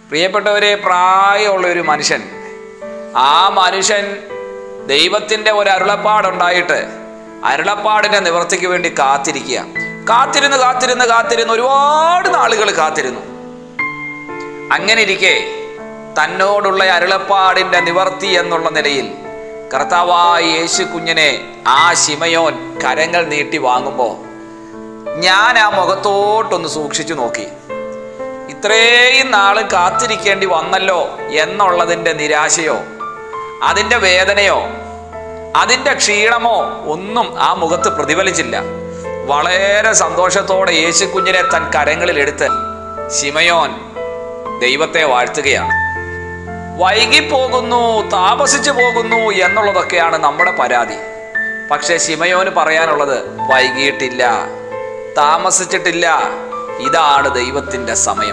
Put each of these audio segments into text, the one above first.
പ്രിയപ്പെട്ടവരെ പ്രായമുള്ള ഒരു മനുഷ്യൻ ആ മനുഷ്യൻ ദൈവത്തിൻ്റെ ഒരു അരുളപ്പാടുണ്ടായിട്ട് അരുളപ്പാടിൻ്റെ നിവർത്തിക്ക് വേണ്ടി കാത്തിരിക്കുക കാത്തിരുന്ന് കാത്തിരുന്ന് കാത്തിരുന്ന് ഒരുപാട് നാളുകൾ കാത്തിരുന്നു അങ്ങനെ ഇരിക്കെ തന്നോടുള്ള അരുളപ്പാടിൻ്റെ നിവർത്തി എന്നുള്ള നിലയിൽ കർത്താവായ യേശു കുഞ്ഞിനെ ആ ശിമയോൻ കരങ്ങൾ നീട്ടി വാങ്ങുമ്പോൾ ഞാൻ ആ മുഖത്തോട്ടൊന്ന് സൂക്ഷിച്ചു നോക്കി ഇത്രയും നാളും കാത്തിരിക്കേണ്ടി വന്നല്ലോ എന്നുള്ളതിൻ്റെ നിരാശയോ അതിൻ്റെ വേദനയോ അതിൻ്റെ ക്ഷീണമോ ഒന്നും ആ മുഖത്ത് പ്രതിഫലിച്ചില്ല വളരെ സന്തോഷത്തോടെ യേശു കുഞ്ഞിനെ തൻ കരങ്ങളിൽ എടുത്ത് ശിമയോൻ ദൈവത്തെ വാഴ്ത്തുകയാണ് വൈകിപ്പോകുന്നു താമസിച്ചു പോകുന്നു എന്നുള്ളതൊക്കെയാണ് നമ്മുടെ പരാതി പക്ഷേ ശിമയോന് പറയാനുള്ളത് വൈകിയിട്ടില്ല താമസിച്ചിട്ടില്ല ഇതാണ് ദൈവത്തിൻ്റെ സമയം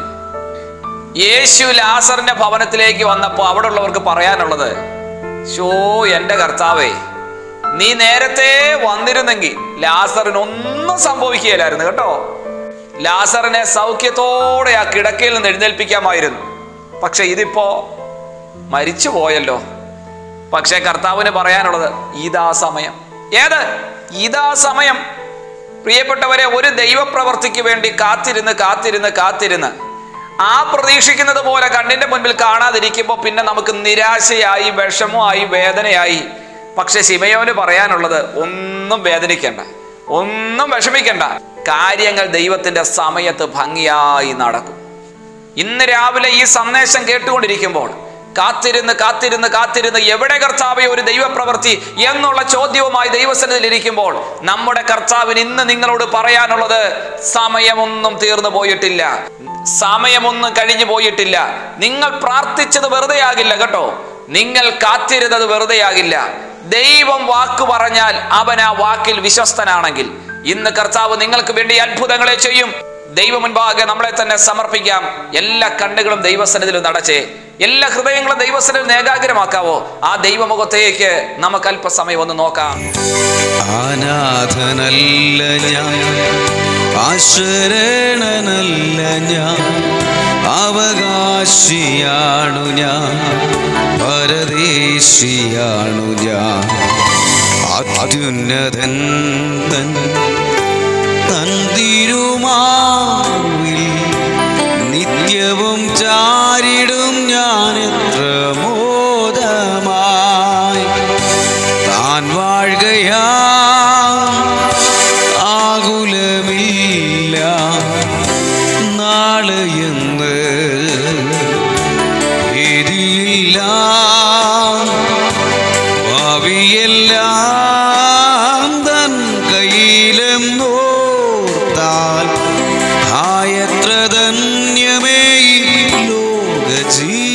യേശു ലാസറിന്റെ ഭവനത്തിലേക്ക് വന്നപ്പോൾ അവിടെ ഉള്ളവർക്ക് പറയാനുള്ളത് ഷോ എൻ്റെ കർത്താവേ നീ നേരത്തെ വന്നിരുന്നെങ്കിൽ ലാസറിന് ഒന്നും സംഭവിക്കുകയില്ലായിരുന്നു കേട്ടോ ലാസറിനെ സൗഖ്യത്തോടെ ആ കിടക്കയിൽ നിന്ന് എഴുന്നേൽപ്പിക്കാമായിരുന്നു പക്ഷെ ഇതിപ്പോ മരിച്ചു പോയല്ലോ പക്ഷെ കർത്താവിന് പറയാനുള്ളത് ഇതാ സമയം ഏത് ഇതാ സമയം പ്രിയപ്പെട്ടവരെ ഒരു ദൈവപ്രവർത്തിക്ക് വേണ്ടി കാത്തിരുന്ന് കാത്തിരുന്ന് കാത്തിരുന്ന് ആ പ്രതീക്ഷിക്കുന്നത് പോലെ കണ്ണിന്റെ മുൻപിൽ കാണാതിരിക്കുമ്പോൾ പിന്നെ നമുക്ക് നിരാശയായി വിഷമമായി വേദനയായി പക്ഷെ ശിമയോന് പറയാനുള്ളത് ഒന്നും വേദനിക്കണ്ട ഒന്നും വിഷമിക്കണ്ട കാര്യങ്ങൾ ദൈവത്തിന്റെ സമയത്ത് ഭംഗിയായി നടക്കും ഇന്ന് രാവിലെ ഈ സന്ദേശം കേട്ടുകൊണ്ടിരിക്കുമ്പോൾ കാത്തിരുന്ന് കാത്തിരുന്ന് കാത്തിരുന്ന് എവിടെ കർത്താവെ ഒരു ദൈവപ്രവൃത്തി എന്നുള്ള ചോദ്യവുമായി ദൈവസന്നിധിയിൽ ഇരിക്കുമ്പോൾ നമ്മുടെ കർത്താവിന് ഇന്ന് നിങ്ങളോട് പറയാനുള്ളത് സമയമൊന്നും തീർന്നു പോയിട്ടില്ല സമയമൊന്നും കഴിഞ്ഞു പോയിട്ടില്ല നിങ്ങൾ പ്രാർത്ഥിച്ചത് വെറുതെ ആകില്ല കേട്ടോ നിങ്ങൾ കാത്തിരുന്നത് വെറുതെ ആകില്ല ദൈവം വാക്ക് പറഞ്ഞാൽ അവൻ ആ വാക്കിൽ വിശ്വസ്തനാണെങ്കിൽ ഇന്ന് കർത്താവ് നിങ്ങൾക്ക് വേണ്ടി അത്ഭുതങ്ങളെ ചെയ്യും ദൈവ മുൻപാകെ നമ്മളെ തന്നെ സമർപ്പിക്കാം എല്ലാ കണ്ണുകളും ദൈവസന്നിധിയിൽ നടച്ചേ എല്ലാ ഹൃദയങ്ങളും ദൈവസന്നിധിയിൽ ഏകാഗ്രമാക്കാവോ ആ ദൈവമുഖത്തേക്ക് നമുക്ക് അല്പസമയം ഒന്ന് നോക്കാം അനാഥനല്ല ഞാൻ ആശരണനല്ല ഞാൻ അവകാശിയാണു ഞാൻ പരദേശിയാണു ഞാൻ അത്യുന്നതൻ തൻ തന്തിരുമാവിൽ നിത്യവും ചാരിടും ഞാൻ എത്ര മോദമായി താൻ വാഴുകയാ ആകുലമില്ല നാളെയെന്ന് ഭീതിയില്ല ഭാവിയെല്ലാം തൻ കയ്യിലെന്നോർത്താൽ ആയത്ര ധന്യമേ ഈ ലോക ജീ